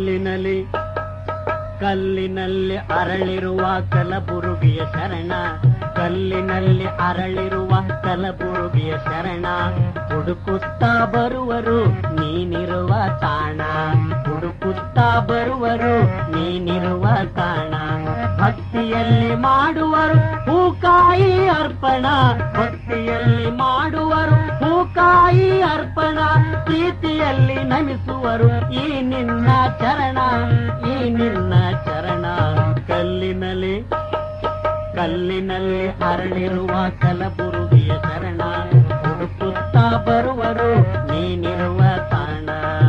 ಕಲ್ಲಿನಲ್ಲಿ ಕಲ್ಲಿನಲ್ಲಿ ಅರಳಿರುವ ಕಲಬುರುಗಿಯ ಶರಣ ಕಲ್ಲಿನಲ್ಲಿ ಅರಳಿರುವ ಕಲಬುರುಗಿಯ ಶರಣ ಹುಡುಕುತ್ತಾ ಬರುವರು ನೀನಿರುವ ತಾಣ ಹುಡುಕುತ್ತಾ ಬರುವರು ನೀನಿರುವ ತಾಣ ಭಕ್ತಿಯಲ್ಲಿ ಮಾಡುವರು ಹೂಕಾಯಿ ಅರ್ಪಣ ಭಕ್ತಿಯಲ್ಲಿ ಮಾಡುವರು ಹೂಕಾಯಿ ಅರ್ಪಣ ಪ್ರೀತಿಯಲ್ಲಿ ನಮಿಸುವರು ಈ ನಿನ್ನ ಚರಣ ಈ ನಿನ್ನ ಚರಣ ಕಲ್ಲಿನಲ್ಲಿ ಕಲ್ಲಿನಲ್ಲಿ ಅರಳಿರುವ ಕಲಬುರುಗಿಯ ಶರಣ ಹುಡುಕುತ್ತಾ ಬರುವರು ನೀನಿರುವ ತಾಣ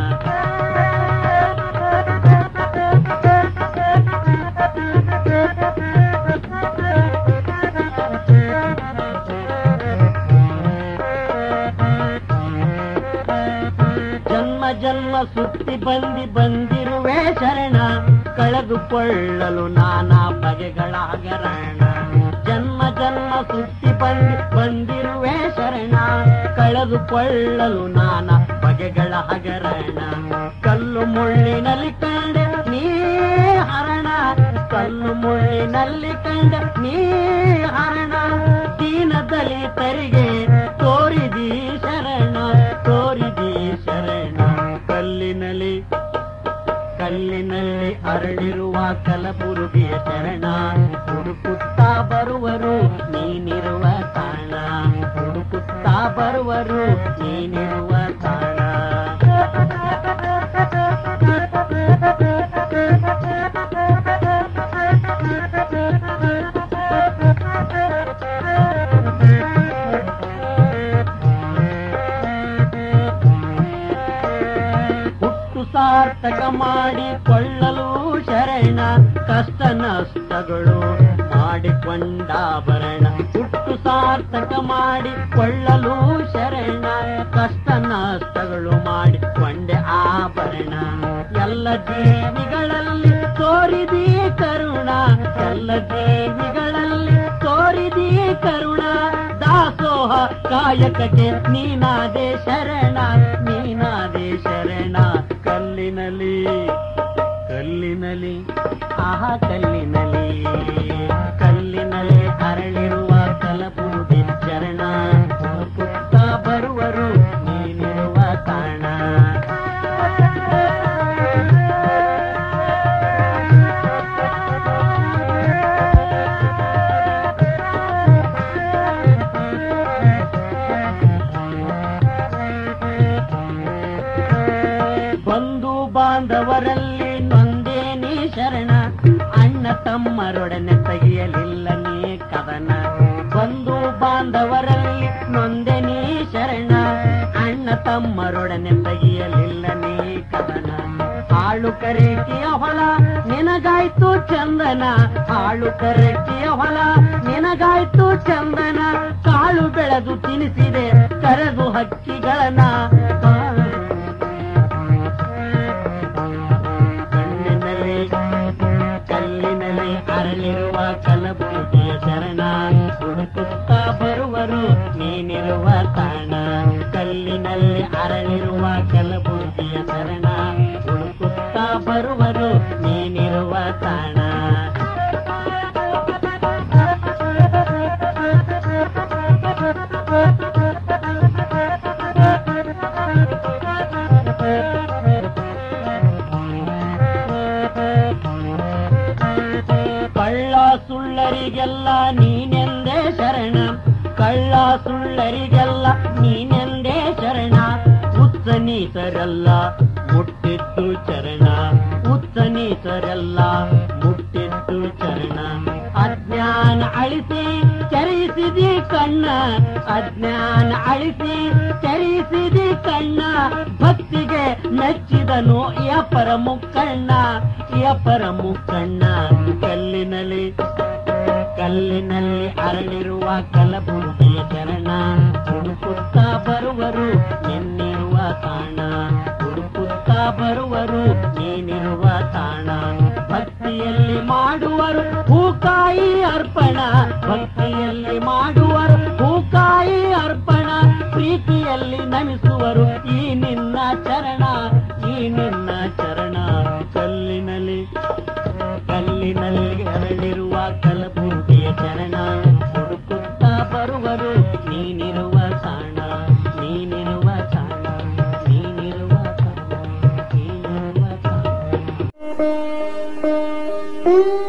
ಜನ್ಮ ಜನ್ಮ ಸುತ್ತಿ ಬಂದಿ ಬಂದಿರುವೆ ಶರಣ ಕಳೆದುಕೊಳ್ಳಲು ನಾನಾ ಬಗೆಗಳ ಹಗರಣ ಜನ್ಮ ಜನ್ಮ ಸುತ್ತಿ ಬಂದಿ ಬಂದಿರುವೆ ಶರಣ ಕಳೆದುಕೊಳ್ಳಲು ನಾನಾ ಬಗೆಗಳ ಹಗರಣ ಕಲ್ಲು ಮುಳ್ಳಿನಲ್ಲಿ ಕಂಡೆ ನೀ ಹರಣ ಕಲ್ಲು ಮುಳ್ಳಿನಲ್ಲಿ ಕಂಡ ನೀ ಹರಣ ದೀನ ದಲಿತರಿಗೆ ತೋರಿದಿ ಶರಣ ತೋರಿದಿ ಶರಣ ಕಲ್ಲಿನಲ್ಲಿ ಕಲ್ಲಿನಲ್ಲಿ ಅರಳಿರುವ ಕಲಬುರುಗಿಯ ಶರಣ ಹುಡುಕುತ್ತಾ ಬರುವರು ನೀನಿರುವ ತಾಣ ಹುಡುಕುತ್ತಾ ಬರುವರು ನೀನಿರುವ ತಾಣ ಹುಟ್ಟು ಸಾರ್ಥಕ ಮಾಡಿಕೊಳ್ಳಲು ಶರಣ ಕಷ್ಟ ನಷ್ಟಗಳು ಮಾಡಿಕೊಂಡಾಭರಣ ಹುಟ್ಟು ಸಾರ್ಥಕ ಮಾಡಿಕೊಳ್ಳಲು ಶರಣ ಕಷ್ಟ ನಷ್ಟಗಳು ಮಾಡಿಕೊಂಡೆ ಆಭರಣ ಎಲ್ಲ ಜೀವಿಗಳಲ್ಲಿ ತೋರಿದಿ ಕರುಣ ಎಲ್ಲ ಜೀವಿಗಳಲ್ಲಿ ತೋರಿದಿ ಕರುಣ ದಾಸೋಹ ಕಾಯಕಕ್ಕೆ ನೀನಾದೆ ಶರಣ ನೀನಾದೆ ಶರಣ ಕಲ್ಲಿನಲ್ಲಿ ಕಲ್ಲಿನಲ್ಲಿ ಆಹಾ ಕಲ್ಲಿನಲ್ಲಿ ಕಲ್ಲಿನಲ್ಲಿ ಅರಳಿರುವ ಕಲಬುರುಗಿ ಶರಣ ಹುಡುಕುತ್ತಾ ಬರುವರು ನೀನಿರುವ ತಾಣ ಬಂಧು ಬಾಂಧವರಲ್ಲಿ ನೊಂದೇನಿ ಶರಣ ಅಣ್ಣ ತಮ್ಮರೊಡನೆ ತೆಗೆಯಲಿಲ್ಲ ನೀ ಕದನ ಬಂಧು ಬಾಂಧವರಲ್ಲಿ ನೊಂದೆನಿ ಶರಣ ಅಣ್ಣ ತಮ್ಮರೊಡನೆ ತೆಗೆಯಲಿಲ್ಲ ನೀ ಕದನ ಹಾಳು ಕರೆಕಿಯ ಹೊಲ ನಿನಗಾಯ್ತು ಚಂದನ ಹಾಳು ಕರೆಕಿಯ ಹೊಲ ನಿನಗಾಯ್ತು ಚಂದನ ಕಾಳು ಬೆಳೆದು ತಿನಿಸಿದೆ ಕರೆದು ಹಕ್ಕಿಗಳನ್ನ ಕಣ್ಣಿನಲ್ಲಿ ಕಲ್ಲಿನಲ್ಲಿ ಅರಳಿರುವ ಕಲಬುರಗಿಯ ಶರಣ ಹುಡುಕುತ್ತಾ ಬರುವರು ನೀನಿರುವ ತಾಣ ಕಲ್ಲಿನಲ್ಲಿ ಅರಳಿರುವ ಕಲಬುರಗಿಯ ಶರಣ ಹುಡುಕುತ್ತಾ ಬರುವರು ನೀನಿರುವ ತಾಣ ಕಳ್ಳ ಸುಳ್ಳರಿಗೆಲ್ಲ ನೀನೆಂದೇ ಶರಣ ಕಳ್ಳ ಸುಳ್ಳರಿಗೆಲ್ಲ ನೀನೆಂದೇ ಶರಣ ಉತ್ಸನೀತರೆಲ್ಲ ಮುಟ್ಟಿದ್ದು ಚರಣ ಉತ್ಸನೀತರೆಲ್ಲ ಮುಟ್ಟಿದ್ದು ಚರಣ ಅಜ್ಞಾನ ಅಳಿಸಿ ಚರಿಸಿದಿ ಕಣ್ಣ ಅಜ್ಞಾನ ಅಳಿಸಿ ಚರಿಸಿದಿ ಕಣ್ಣ ಭಕ್ತಿಗೆ ಮೆಚ್ಚಿದನು ಯಪರ ಮುಕ್ಕಣ್ಣ ಯಪರ ಮುಕ್ಕಣ್ಣ ಕಲ್ಲಿನಲ್ಲಿ ಕಲ್ಲಿನಲ್ಲಿ ಅರಳಿರುವ ಕಲಬುರ್ಗಿಯ ಚರಣ ಹುಡುಕುತ್ತಾ ಬರುವರು ನಿನ್ನಿರುವ ತಾಣ ಹುಡುಕುತ್ತಾ ಬರುವರು ನೀನಿರುವ ತಾಣ ಭಕ್ತಿಯಲ್ಲಿ ಮಾಡುವರು ಹೂಕಾಯಿ ಅರ್ಪಣ ಭಕ್ತಿಯಲ್ಲಿ ಮಾಡುವರು ಹೂಕಾಯಿ ಅರ್ಪಣ ಪ್ರೀತಿಯಲ್ಲಿ ನಮಿಸುವರು ಈ ನಿನ್ನ ಚರಣ ಈ ನಿನ್ನ ಚರಣ ಕಲ್ಲ ಕಲಬುರ್ಗಿಯ ಚರಣ ಹುಡುಕುತ್ತಾ ಬರುವರು ನೀನಿರುವ ತಾಣ ನೀನಿರುವ ತಾಣ ನೀನಿರುವ ತಾಣ ನೀನಿರುವ ತಾಣ